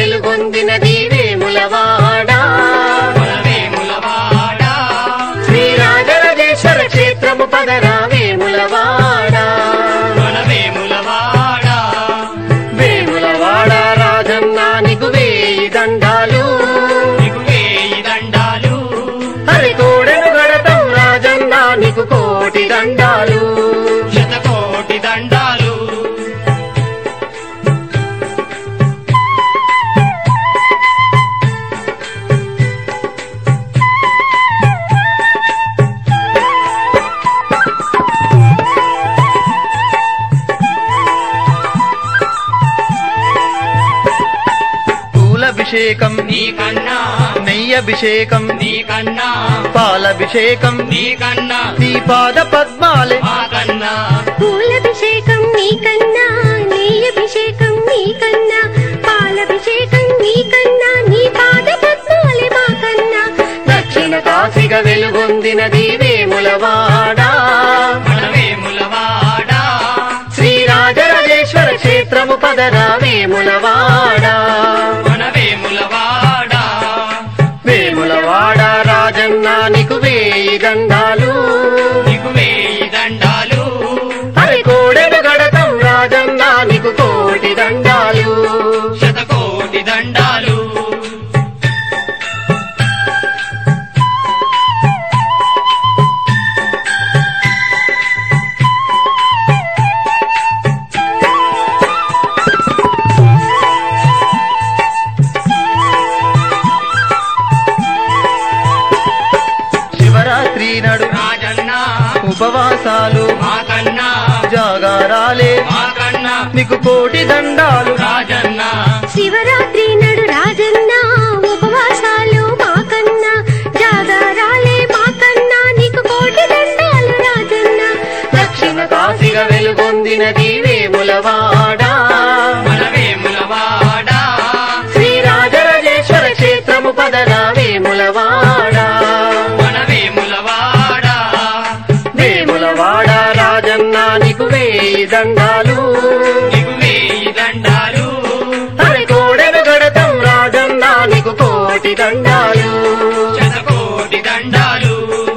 వెలుగొందినది వేములవాడ మన వేములవాడ శ్రీరాజరాజేశ్వర క్షేత్రము పదరా వేములవాడ మన వేములవాడ వేములవాడ రాజన్న నీకు వేయి దండాలు నీకు వేయి దండాలు హరి కోడెను గడతం రాజన్న నీకు కోటి దండాలు శతకోటి దండాలు పూలభిషేకం నీకన్నా నెయ్యభిషేకం నీకన్నా పాలభిషేకం నీకన్నా నీ పాద పద్మాలే మాకన్నా పూలభిషేకం నీకన్నా నెయ్యభిషేకం నీకన్నా పాలభిషేకం నీకన్నా నీ పాద పద్మాలే మాకన్నా దక్షిణ కాశిగా వెలుగొందినది వేములవాడ మన వేములవాడ శ్రీరాజరాజేశ్వర క్షేత్రము పదరా వేములవాడ మన వేములవాడ వేములవాడ రాజన్న నీకు వేయి దండాలు నీకు వేయి దండాలు హరి కోడెను గడతం రాజన్న నీకు కోటి దండాలు శతకోటి దండాలు శివరాత్రి నడు రాజన్న ఉపవాసాలు మాకన్నా జాగారాలే మాకన్నా నీకు కోటి దండాలు రాజన్న శివరాత్రి నడు రాజన్న ఉపవాసాలు మాకన్నా జాగారాలే మాకన్నా నీకు కోటి దండాలు రాజన్న దక్షిణ కాశిగా వెలుగొందినది వేములవాడ మన వేములవాడ శ్రీరాజరాజేశ్వర క్షేత్రము పదరా వేములవాడ మన వేములవాడ వేములవాడ రాజన్న నీకు వేయి దండాలు నీకు వేయి దండాలు హరి కోడెను గడతం రాజన్న నీకు కోటి దండాలు శతకోటి దండాలు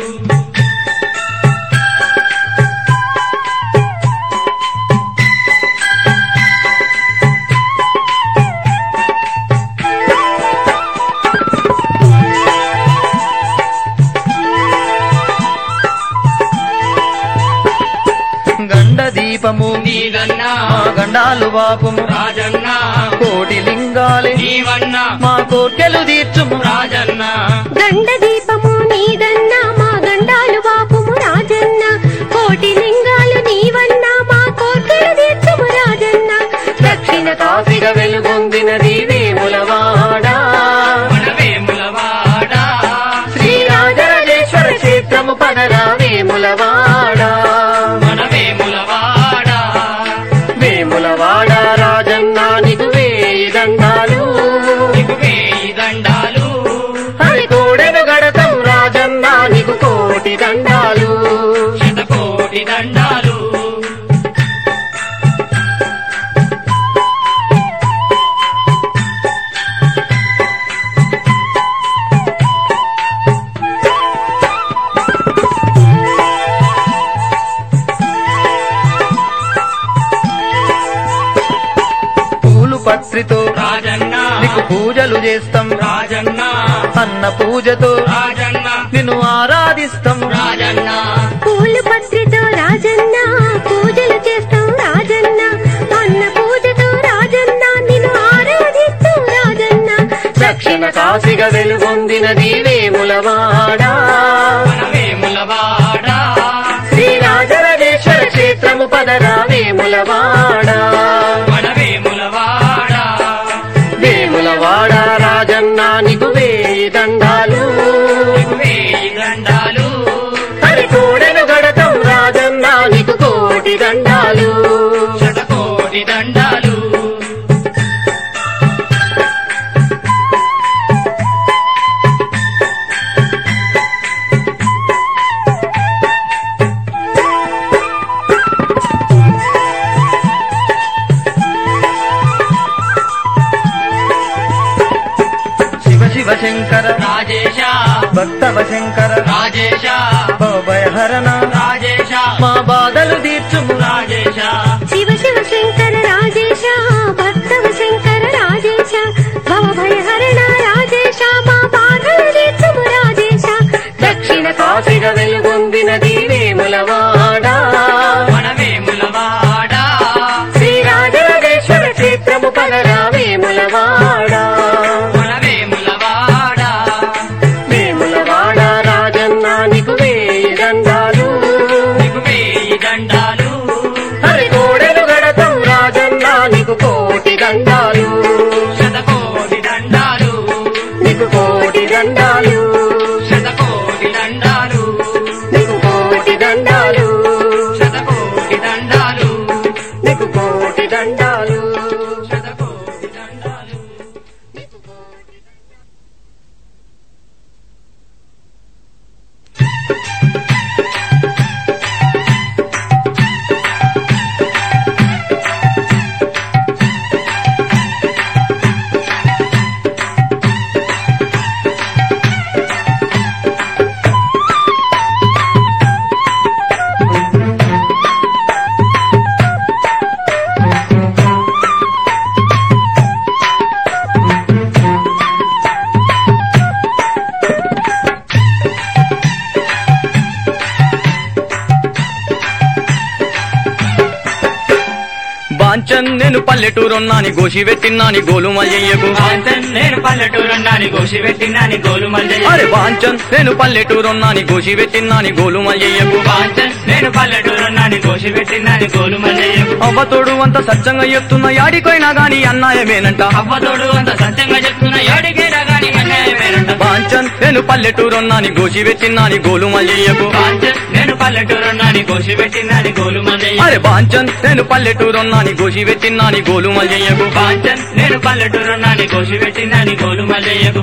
గండ దీపము నీదన్నా మా గండాలు వాపుము రాజన్న కోటి లింగాలే నీవన్నా మా కోర్కెలు తీర్చుము రాజన్న గండ దీపము నీదన్నా మా గండాలు బాపుము రాజన్న కోటి లింగాలు నీవన్నా మా కోర్కెలు తీర్చుము రాజన్న దక్షిణ కాశిగా వెలుగొందినది వేములవాడ మన వేములవాడ శ్రీరాజరాజేశ్వర క్షేత్రము పదరా వేములవాడ మన వేములవాడ వేములవాడ రాజన్న నీకు వేయి దండాలు నీకు వేయి దండాలు హరి కోడెను గడతం రాజన్న నీకు కోటి దండాలు శతకోటి దండాలు పూలు పత్రితో రాజన్న నీకు పూజలు చేస్తాం రాజన్న అన్న పూజతో రాజన్న నిన్ను ఆరాధిస్తాం రాజన్న పూలు పత్రితో రాజన్న పూజలు చేస్తాం రాజన్న అన్న పూజతో రాజన్న నిన్ను ఆరాధిస్తూ రాజన్న దక్షిణ కాశిగా వెలుగొందినది వేములవాడ మన వేములవాడ శ్రీరాజరాజేశ్వర క్షేత్రము పదరా వేములవాడ మన వేములవాడ వేములవాడ రాజన్న నీకు వేయి దండాలు నీకు వేయి దండాలు హరి కోడెను గడతం రాజన్న నీకు కోటి దండాలు శతకోటి దండాలు భక్తవ శంకర రాజేశ భయహరణ రాజేశ మా బాధలు తీర్చుము రాజేశ శివ శివ శంకర రాజేశ భక్తవ శంకర రాజేశ భవ భయహరణ రాజేశ మా బాధలు తీర్చుము రాజేశ దక్షిణ కాశిగా వెలుగొందిన దీవేములవాడా మన వేములవాడా శ్రీరాజరాజేశ్వర క్షేత్రము పలరావేములవాడా మన వేములవాడా వేములవాడ రాజన్న నీకు వేయి దండాలు నీకు వేయి దండాలు హరి కోడెలు గడతం రాజన్న నీకు కోటి దండాలు శతకోటి దండాలు నీకు కోటి దండాలు శతకోటి దండాలు నీకు కోటి దండాలు శతకోటి దండాలు నీకు కోటి దండాలు శతకోటి దండాలు బాంచన్ నేను పల్లెటూరున్నాని గోషి పెట్టినాని గోలు మల్లయ్యకు బాంచన్ నేను పల్లెటూరున్నాని గోషి పెట్టినాని గోలు మల్లయ్య అరే బాంచన్ నేను పల్లెటూరున్నాని గోషి పెట్టినాని గోలు మల్లయ్యకు బాంచన్ నేను పల్లెటూరున్నాని గోషి పెట్టినాని గోలు మల్లయ్య అవ్వతోడు అంత సత్యంగా చెప్తున్న యాడికైనా గాని అన్నాయమేనంట అవ్వతోడు అంత సత్యంగా చెప్తున్న ఏడికైనా గాని అన్యాయమేనంట బాంచన్ నేను పల్లెటూరున్నాని గోషి పెట్టినాని గోలు మల్లయ్యకు బాంచన్ నేను పల్లెటూరున్నాని గోషి పెట్టినాని గోలు మల్లయ్య అరే బాంచన్ నేను పల్లెటూరున్నాని గోషి పెట్టినాని గోలు మల్లయ్యకు బాంచన్ నేను పల్లెటూరున్నాని గోషి పెట్టినాని గోలు మల్లయ్యకు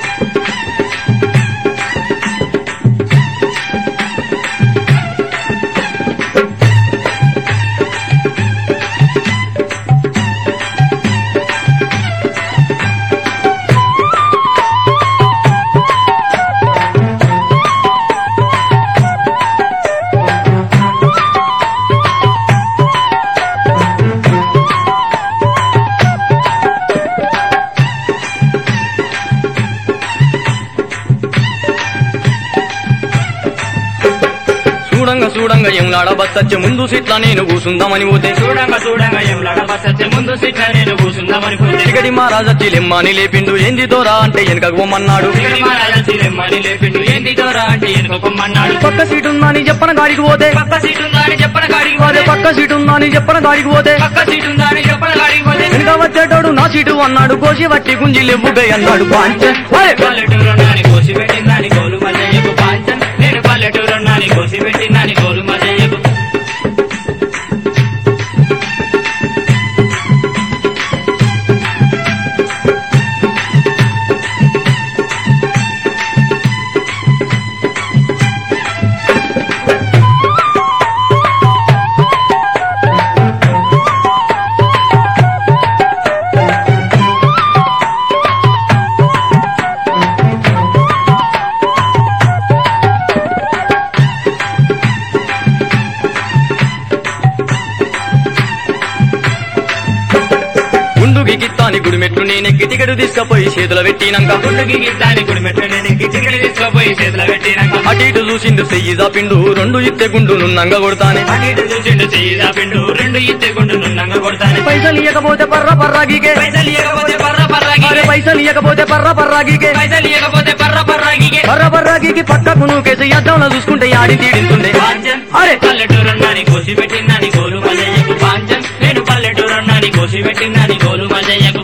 చూడంగా చూడంగా ఎంలాడ బస్తచ్చే ముందు సిట్లా నేను కూసుందామని పోతే చూడంగా చూడంగా ఏం లడబసచ్చే ముందు సిట్ల నేను కూర్చుందామని పోతే చిగడి మహారాజా లెమ్మని లేపిండు ఏంది దోరా అంటే వెనకకు పొమ్మన్నాడు ఇక్కడ మా రాజా చిలెమ్మని లేపిండు ఏంది దూరా అంటే ఎనుకోమన్నాడు పక్క సీటు ఉందని చెప్పన గాడికి పోతే పక్క సీట్ ఉందా అని చెప్పన కాడికి అదే పోతే పక్క సీటు ఉందని చెప్పన గాడికి పోతే పక్క సీట్ ఉందా అని చెప్పన కాడికి పోతే వెనక వచ్చేటోడు నా సీటు అన్నాడు కోసి వట్టి గుంజి లెవ్వుగై అన్నాడు బాంచన్ అరే పల్లెటూరు నాని కోసి పెట్టిందని గోలు మల్లయ్యకు పాంచన్ నేను పల్లెటూరు నాని కోసి పెట్టిందని గోలు మల్లయ్యకు గుండుకి గిత్తాని గుడిమెట్లు నేనెక్కి టికెట్ తీసుకపోయి చేతుల పెట్టినాక గుండుకి గిద్దాని గుడి మెట్లు నేను గిచ్చిగిడి తీసుకుపోయి చేతిలో పెట్టినాక అటు ఇటు చూసిండు చెయ్యి పిండు రెండు ఇత్తె గుండు నున్నంగా కొడతానే అటు ఇటు చూసిండు చెయ్యి పిండు రెండు ఇచ్చే గుండు నున్నంగా కొడతాను పైసలు ఇవ్వకపోతే పర్ర పర్రాగికే పైసలు ఇవ్వకపోతే పర్ర అరే పర్రాగికే పైసలు ఇవ్వకపోతే పర్ర పర్రాగికే పైసలు ఇవ్వకపోతే పర్ర పర్రాగికే పర్ర పర్రాగికి పక్కకు నూకేసి అద్దంలో చూసుకుంటే యాడి తీడింటుండే పాంచన్ అరే పల్లెటూరు నాని కోసి పెట్టిందని గోలు మల్లయ్యకు పాంచన్ నేను పల్లెటూరు నాని కోసి పెట్టిందని గోలు మల్లయ్యకు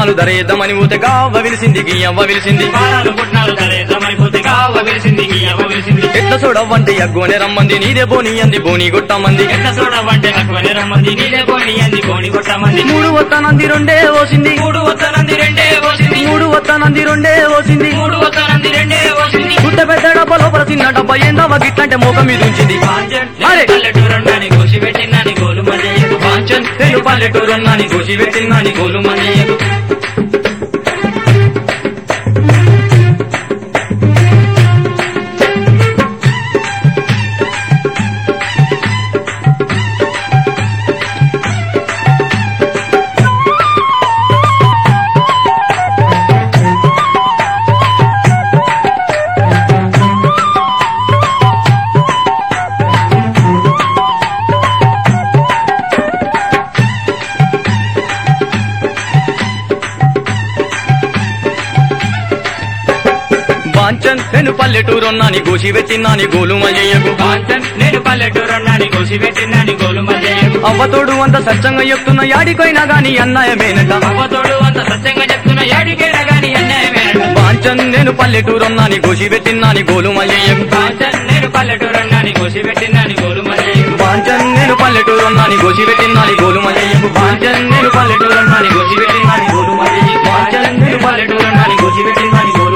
పుట్నాలు ధరేద్దామని ఊతే గావ్వ విలిసింది గియ్యవ్వ విలిసింది పాలాలు పుట్నాలు ధరేద్దామనిపోతే కావ వెలిసింది గీయవ వెలిసింది ఎట్ల చూడవ్వంటే అగ్గోనే రమ్మంది నీదే బోని అంది బోని గొట్టమంది ఎట్ల చూడవంటే అక్కువని రమ్మంది నీలే పోని అంది పోని కొట్టమంది మూడు వత్తనంది రెండే ఓసింది మూడు వత్తనంది రెండే పోసింది మూడు వత్తనంది రెండే ఓసింది మూడు వత్తనంది రెండే పోసింది గుట్ట పెద్ద డబ్బా లోపల చిన్న డబ్బా ఏందవ్వ గిట్లంటే మోకం మీద ఉంచింది పాంచన్ అరే! పల్లెటూరన్నాని కోసి పెట్టినాని గోలు మల్లయ్యకు పాంచన్ నేను పల్లెటూరన్నాని గోసి పెట్టిందని గోలు మల్లయ్యకు బాంచన్ నేను పల్లెటూరన్నాని గోసి పెట్టినాని గోలు మల్లయ్యకు పాంచన్ నేను పల్లెటూరన్నాని కోసి పెట్టినాని గోలు మల్లయ్యకు అవ్వతోడు అంత సత్యంగా చెప్తున్న యాడికైనా గాని అన్నాయమేనట అవ్వతోడు అంత సత్యంగా చెప్తున్న ఏడికైనా గాని అన్యాయమేనట బాంచన్ నేను పల్లెటూరన్నాని గోసి పెట్టినాని గోలు మల్లయ్యకు పాంచన్ నేను పల్లెటూరన్నాని కోసి పెట్టినాని గోలు మల్లయ్యకు బాంచన్ నేను పల్లెటూరన్నాని గోసి పెట్టినాని గోలు మల్లయ్యకు బాంచన్ నేను పల్లెటూరన్నాని గోసి పెట్టినాని గోలు మల్లయ్యకు బాంచన్ నేను పల్లెటూరన్నాని గోసి పెట్టినాని గోలు